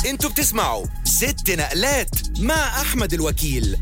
انتوا بتسمعوا ست نقلات مع احمد الوكيل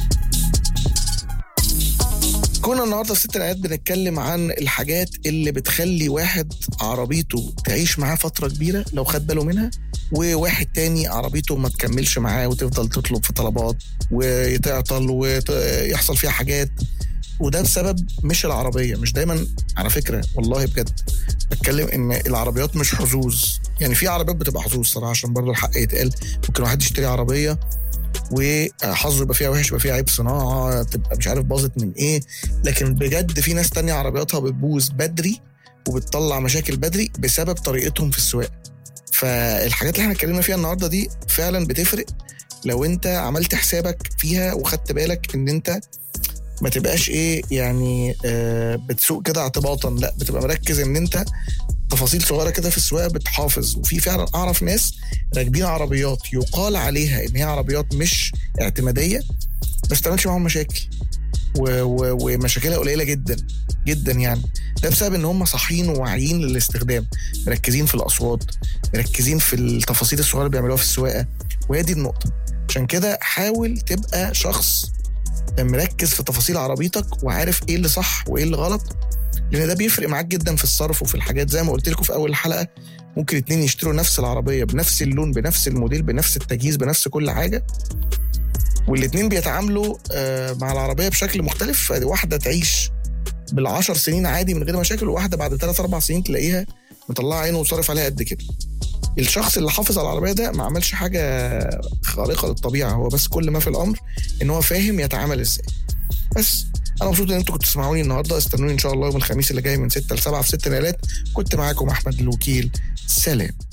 كنا النهارده في ست نقلات بنتكلم عن الحاجات اللي بتخلي واحد عربيته تعيش معاه فتره كبيره لو خد باله منها وواحد تاني عربيته ما تكملش معاه وتفضل تطلب في طلبات وتعطل ويحصل فيها حاجات وده بسبب مش العربية مش دايما على فكرة والله بجد بتكلم ان العربيات مش حظوظ يعني في عربيات بتبقى حظوظ صراحة عشان برضه الحق يتقال ممكن واحد يشتري عربية وحظه يبقى فيها وحش يبقى فيها عيب صناعة تبقى مش عارف باظت من ايه لكن بجد في ناس تانية عربياتها بتبوظ بدري وبتطلع مشاكل بدري بسبب طريقتهم في السواقة فالحاجات اللي احنا اتكلمنا فيها النهارده دي فعلا بتفرق لو انت عملت حسابك فيها وخدت بالك ان انت ما تبقاش ايه يعني آه بتسوق كده اعتباطا لا بتبقى مركز ان انت تفاصيل صغيره كده في السواقه بتحافظ وفي فعلا اعرف ناس راكبين عربيات يقال عليها ان هي عربيات مش اعتماديه بس تعملش معاهم مشاكل و- و- ومشاكلها قليله جدا جدا يعني ده بسبب ان هم صاحيين وواعيين للاستخدام مركزين في الاصوات مركزين في التفاصيل الصغيره اللي بيعملوها في السواقه وهي دي النقطه عشان كده حاول تبقى شخص مركز في تفاصيل عربيتك وعارف ايه اللي صح وايه اللي غلط لان ده بيفرق معاك جدا في الصرف وفي الحاجات زي ما قلت لكم في اول الحلقه ممكن اتنين يشتروا نفس العربيه بنفس اللون بنفس الموديل بنفس التجهيز بنفس كل حاجه والاتنين بيتعاملوا آه، مع العربيه بشكل مختلف واحده تعيش بالعشر سنين عادي من غير مشاكل وواحده بعد ثلاث اربع سنين تلاقيها مطلعه عينه وصارف عليها قد كده الشخص اللي حافظ على العربيه ده ما عملش حاجه خارقه للطبيعه هو بس كل ما في الامر ان هو فاهم يتعامل ازاي بس انا مبسوط ان انتوا كنتوا تسمعوني النهارده استنوني ان شاء الله يوم الخميس اللي جاي من 6 ل 7 في 6 ليالات كنت معاكم احمد الوكيل سلام